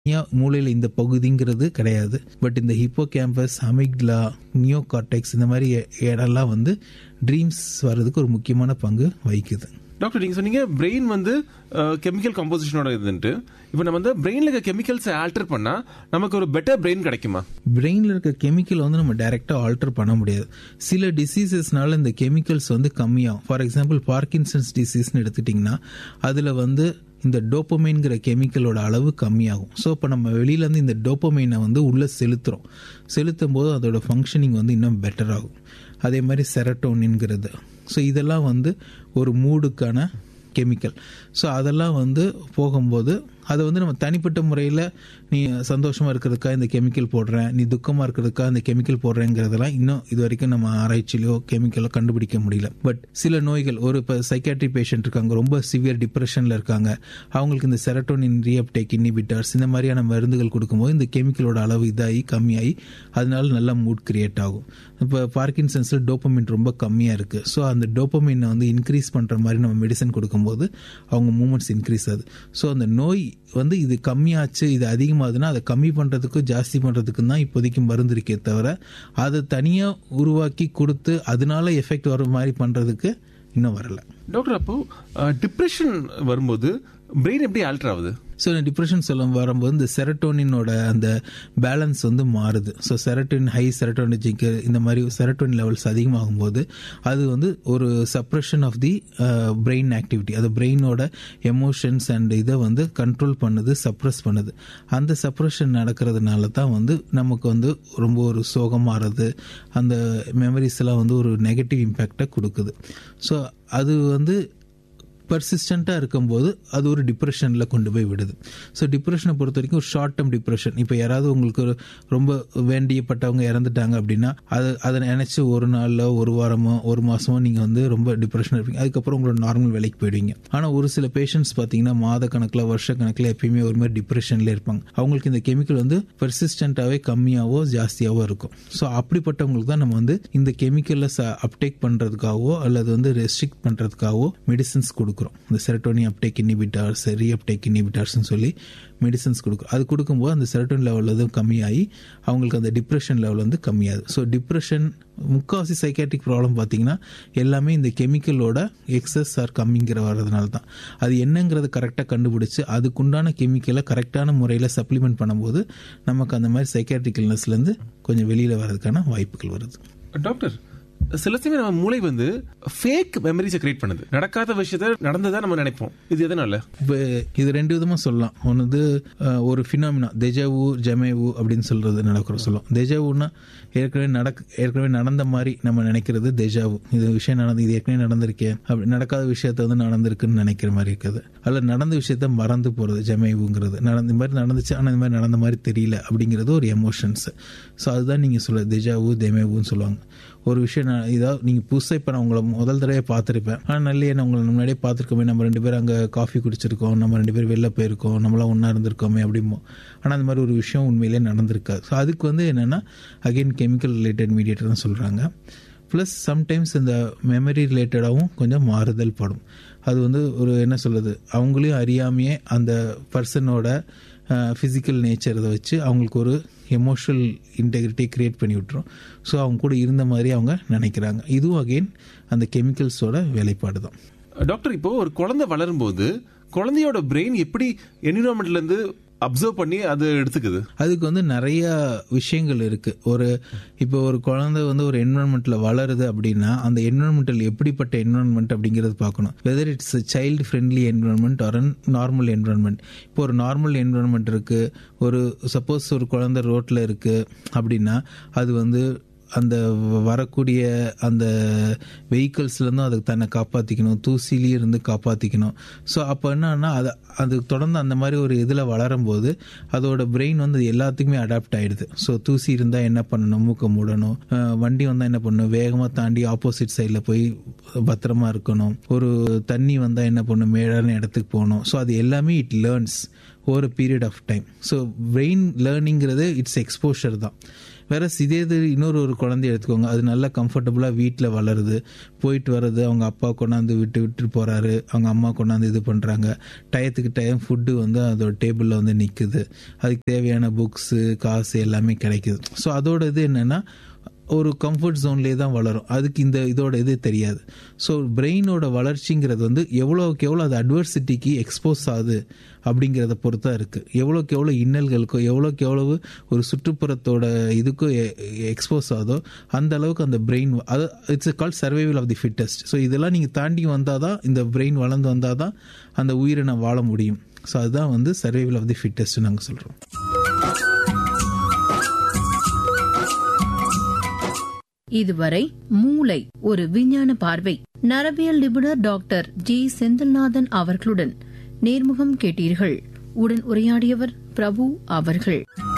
தனியா மூளையில இந்த பகுதிங்கிறது கிடையாது பட் இந்த hippocampus amygdala neocortex இந்த மாதிரி இ- இடம்லாம் வந்து ட்ரீம்ஸ் வர்றதுக்கு ஒரு முக்கியமான பங்கு வகிக்குது டாக்டர் நீங்க சொன்னீங்க பிரெயின் வந்து கெமிக்கல் கம்போசிஷனோட இதுன்ட்டு இப்போ நம்ம வந்து பிரெயின்ல இருக்க கெமிக்கல்ஸை ஆல்டர் பண்ணா நமக்கு ஒரு பெட்டர் பிரெயின் கிடைக்குமா பிரெயினில் இருக்க கெமிக்கல் வந்து நம்ம டைரெக்டாக ஆல்டர் பண்ண முடியாது சில டிசீசஸ்னால இந்த கெமிக்கல்ஸ் வந்து கம்மியாகும் ஃபார் எக்ஸாம்பிள் பார்க்கின்சன்ஸ் டிசீஸ்னு எடுத்துட்டிங்கன்னா அதில் வந்து இந்த டோப்பமைன்கிற கெமிக்கலோட அளவு கம்மியாகும் ஸோ இப்போ நம்ம வெளியிலேருந்து இந்த டோப்பமைனை வந்து உள்ளே செலுத்துகிறோம் செலுத்தும் போது அதோட ஃபங்க்ஷனிங் வந்து இன்னும் பெட்டர் ஆகும் அதே மாதிரி செரட்டோனின்ங்கிறது ஸோ இதெல்லாம் வந்து ஒரு மூடுக்கான கெமிக்கல் ஸோ அதெல்லாம் வந்து போகும்போது அதை வந்து நம்ம தனிப்பட்ட முறையில் நீ சந்தோஷமாக இருக்கிறதுக்காக இந்த கெமிக்கல் போடுறேன் நீ துக்கமாக இருக்கிறதுக்காக இந்த கெமிக்கல் போடுறேங்கிறதெல்லாம் இன்னும் இது வரைக்கும் நம்ம ஆராய்ச்சியிலையோ கெமிக்கலோ கண்டுபிடிக்க முடியல பட் சில நோய்கள் ஒரு இப்போ சைக்காட்ரி பேஷண்ட் இருக்காங்க ரொம்ப சிவியர் டிப்ரெஷனில் இருக்காங்க அவங்களுக்கு இந்த செரட்டோனின் ரீஅப்டேக் இன்ஹிபிட்டர்ஸ் இந்த மாதிரியான மருந்துகள் கொடுக்கும்போது இந்த கெமிக்கலோட அளவு இதாகி கம்மியாகி அதனால நல்ல மூட் கிரியேட் ஆகும் இப்போ பார்க்கின்சன்ஸில் டோப்பமின் ரொம்ப கம்மியாக இருக்குது ஸோ அந்த டோப்பமினை வந்து இன்க்ரீஸ் பண்ணுற மாதிரி நம்ம மெடிசன் கொடுக்கும்போது அவங்க மூமெண்ட்ஸ் இன்க்ரீஸ் ஆகுது ஸோ அந்த நோய் வந்து இது கம்மியாச்சு இது அதிகமாகுதுன்னா அதை கம்மி பண்ணுறதுக்கும் ஜாஸ்தி பண்ணுறதுக்கும் தான் இப்போதைக்கு மருந்து இருக்கே தவிர அதை தனியாக உருவாக்கி கொடுத்து அதனால எஃபெக்ட் வர மாதிரி பண்ணுறதுக்கு இன்னும் வரல டாக்டர் அப்போ டிப்ரெஷன் வரும்போது பிரெயின் எப்படி ஆல்டர் ஆகுது ஸோ இந்த டிப்ரெஷன் சொல்லும் வரும்போது இந்த செரட்டோனினோட அந்த பேலன்ஸ் வந்து மாறுது ஸோ செரட்டோனின் ஹை செரட்டோனிஜிக்கு இந்த மாதிரி செரட்டோனின் லெவல்ஸ் அதிகமாகும் போது அது வந்து ஒரு suppression of the brain activity அது பிரெயினோட எமோஷன்ஸ் அண்ட் இதை வந்து கண்ட்ரோல் பண்ணுது சப்ரஸ் பண்ணுது அந்த சப்ரெஷன் நடக்கிறதுனால தான் வந்து நமக்கு வந்து ரொம்ப ஒரு சோகம் மாறுது அந்த மெமரிஸ் எல்லாம் வந்து ஒரு நெகட்டிவ் இம்பேக்டை கொடுக்குது ஸோ அது வந்து பர்சிஸ்டண்ட்டாக இருக்கும்போது அது ஒரு டிப்ரெஷனில் கொண்டு போய் விடுது ஸோ டிப்ரெஷனை பொறுத்த வரைக்கும் ஒரு ஷார்ட் டேர்ம் டிப்ரெஷன் இப்போ யாராவது உங்களுக்கு ஒரு ரொம்ப வேண்டியப்பட்டவங்க இறந்துட்டாங்க அப்படின்னா அது அதை நினச்சி ஒரு நாளில் ஒரு வாரமோ ஒரு மாதமோ நீங்கள் வந்து ரொம்ப டிப்ரெஷன் இருப்பீங்க அதுக்கப்புறம் உங்களோட நார்மல் வேலைக்கு போயிடுவீங்க ஆனால் ஒரு சில பேஷண்ட்ஸ் பார்த்தீங்கன்னா மாத கணக்கில் வருஷ கணக்கில் எப்பயுமே ஒரு மாதிரி டிப்ரெஷனில் இருப்பாங்க அவங்களுக்கு இந்த கெமிக்கல் வந்து பெர்சிஸ்டண்ட்டாகவே கம்மியாவோ ஜாஸ்தியாவோ இருக்கும் ஸோ அப்படிப்பட்டவங்களுக்கு தான் நம்ம வந்து இந்த கெமிக்கலை அப்டேக் பண்ணுறதுக்காகவோ அல்லது வந்து ரெஸ்ட்ரிக்ட் பண்ணுறதுக்காகவோ மெடிசன்ஸ் கொடுக்குறோம் இந்த serotonin uptake inhibitors reuptake இன்ஹிபிட்டார்ஸ்னு சொல்லி மெடிசன்ஸ் கொடுக்குறோம் அது கொடுக்கும்போது அந்த செரட்டோன் லெவல் வந்து கம்மியாகி அவங்களுக்கு அந்த டிப்ரெஷன் லெவல் வந்து கம்மியாகுது ஸோ டிப்ரெஷன் முக்காவாசி சைக்காட்ரிக் ப்ராப்ளம் பார்த்தீங்கன்னா எல்லாமே இந்த கெமிக்கலோட எக்ஸஸ் ஆர் கம்மிங்கிற வர்றதுனால தான் அது என்னங்கிறத கரெக்டாக கண்டுபிடிச்சு அதுக்குண்டான கெமிக்கலை கரெக்டான முறையில் சப்ளிமெண்ட் பண்ணும்போது நமக்கு அந்த மாதிரி சைக்காட்ரிக் இல்னஸ்லேருந்து கொஞ்சம் வெளியில் வர்றதுக்கான வாய்ப்புகள் வருது டாக்டர் சில சமயம் நம்ம மூளை வந்து ஃபேக் மெமரிஸை கிரியேட் பண்ணுது நடக்காத விஷயத்த நடந்ததா நம்ம நினைப்போம் இது எதனால இப்போ இது ரெண்டு விதமாக சொல்லலாம் ஒன்று வந்து அஹ், ஒரு ஃபினாமினா தெஜாவு ஜமேவு அப்படின்னு சொல்றது நடக்கிற சொல்லலாம் தெஜாவுன்னா ஏற்கனவே நடக்க ஏற்கனவே நடந்த மாதிரி நம்ம நினைக்கிறது தெஜாவு இது விஷயம் நடந்து இது ஏற்கனவே நடந்திருக்கே அப்படி நடக்காத விஷயத்த வந்து நடந்திருக்குன்னு நினைக்கிற மாதிரி இருக்குது அல்ல நடந்த விஷயத்த மறந்து போகிறது ஜமேவுங்கிறது நடந்த இந்த மாதிரி நடந்துச்சு ஆனால் இந்த மாதிரி நடந்த மாதிரி தெரியல அப்படிங்கிறது ஒரு எமோஷன்ஸ் ஸோ அதுதான் நீங்கள் சொல்ல தெஜாவு தெமேவுன்னு சொல்லுவாங்க ஒரு விஷயம் நான் இதாவது நீங்கள் புதுசாக இப்போ நான் உங்களை முதல் தடவை பார்த்துருப்பேன் ஆனால் நல்ல நான் உங்களை முன்னாடியே பார்த்துருக்கோமே நம்ம ரெண்டு பேரும் அங்கே காஃபி குடிச்சிருக்கோம் நம்ம ரெண்டு பேரும் வெளில போயிருக்கோம் நம்மளாம் ஒன்றா இருந்திருக்கோமே அப்படிமோ ஆனால் அந்த மாதிரி ஒரு விஷயம் உண்மையிலேயே நடந்திருக்காது ஸோ அதுக்கு வந்து என்னென்னா அகைன் கெமிக்கல் ரிலேட்டட் மீடியேட்டர் தான் சொல்கிறாங்க ப்ளஸ் சம்டைம்ஸ் இந்த மெமரி ரிலேட்டடாகவும் கொஞ்சம் மாறுதல் படும் அது வந்து ஒரு என்ன சொல்கிறது அவங்களையும் அறியாமையே அந்த பர்சனோட ஃபிசிக்கல் நேச்சர் இதை வச்சு அவங்களுக்கு ஒரு எமோஷனல் இன்டெகிரிட்டி கிரியேட் பண்ணி விட்டுரும் ஸோ அவங்க கூட இருந்த மாதிரி அவங்க நினைக்கிறாங்க இதுவும் அகெயின் அந்த கெமிக்கல்ஸோட வேலைப்பாடு தான் டாக்டர் இப்போ ஒரு குழந்தை வளரும்போது குழந்தையோட பிரெயின் எப்படி என்விரான்மெண்ட்ல இருந்து அப்சர்வ் பண்ணி அது எடுத்துக்குது அதுக்கு வந்து நிறைய விஷயங்கள் இருக்கு ஒரு இப்போ ஒரு குழந்தை வந்து ஒரு என்வரன்மெண்ட்ல வளருது அப்படின்னா அந்த என்வரன்மெண்டல் எப்படிப்பட்ட என்வரன்மெண்ட் அப்படிங்கிறது பார்க்கணும் whether it's child friendly environment or normal environment இப்போ ஒரு நார்மல் என்வரன்மெண்ட் இருக்கு ஒரு சப்போஸ் ஒரு குழந்தை ரோட்ல இருக்கு அப்படின்னா அது வந்து அந்த வரக்கூடிய அந்த வெஹிக்கல்ஸ்லேருந்தும் அதுக்கு தன்னை காப்பாற்றிக்கணும் தூசிலேயே இருந்து காப்பாற்றிக்கணும் ஸோ அப்போ என்னன்னா அது அது தொடர்ந்து அந்த மாதிரி ஒரு இதில் வளரும்போது அதோட பிரெயின் வந்து எல்லாத்துக்குமே அடாப்ட் ஆயிடுது ஸோ தூசி இருந்தால் என்ன பண்ணணும் மூக்க மூடணும் அஹ் வண்டி வந்தால் என்ன பண்ணணும் வேகமாக தாண்டி ஆப்போசிட் சைடில் போய் பத்திரமா இருக்கணும் ஒரு தண்ணி வந்தால் என்ன பண்ணணும் மேடான இடத்துக்கு போகணும் ஸோ அது எல்லாமே it learns over period of time so brain லேர்னிங்கிறது இட்ஸ் எக்ஸ்போஷர் தான் வேற இதே இது இன்னொரு ஒரு குழந்தைய எடுத்துக்கோங்க அது நல்லா கம்ஃபர்டபுளாக வீட்டில் வளருது போயிட்டு வர்றது அவங்க அப்பா கொண்டாந்து விட்டு விட்டு போகிறாரு அவங்க அம்மா கொண்டாந்து இது பண்ணுறாங்க டயத்துக்கு டைம் ஃபுட்டு வந்து அதோட டேபிளில் வந்து நிற்குது அதுக்கு தேவையான புக்ஸு காசு எல்லாமே கிடைக்குது ஸோ அதோட இது என்னென்னா ஒரு கம்ஃபர்ட் ஜோன்லேயே தான் வளரும் அதுக்கு இந்த இதோட இது தெரியாது ஸோ பிரெயினோட வளர்ச்சிங்கிறது வந்து எவ்வளோக்கு எவ்வளோ அது அட்வர்சிட்டிக்கு எக்ஸ்போஸ் ஆகுது அப்படிங்கிறத பொறுத்தா இருக்குது எவ்வளோக்கு எவ்வளோ இன்னல்களுக்கோ எவ்வளோக்கு எவ்வளவு ஒரு சுற்றுப்புறத்தோட இதுக்கோ எக்ஸ்போஸ் ஆகுதோ அந்த அளவுக்கு அந்த பிரெயின் அது it's call survival of the fittest so இதெல்லாம் நீங்கள் தாண்டி வந்தால் தான் இந்த பிரெயின் வளர்ந்து வந்தால் தான் அந்த உயிரினை வாழ முடியும் ஸோ அதுதான் வந்து சர்வைவல் ஆஃப் தி ஃபிட்டஸ்ட் நாங்கள் சொல்கிறோம் இதுவரை மூளை ஒரு விஞ்ஞான பார்வை நரவியல் நிபுணர் டாக்டர் ஜி செந்தில்நாதன் அவர்களுடன் நேர்முகம் கேட்டீர்கள் உடன் உரையாடியவர் பிரபு அவர்கள்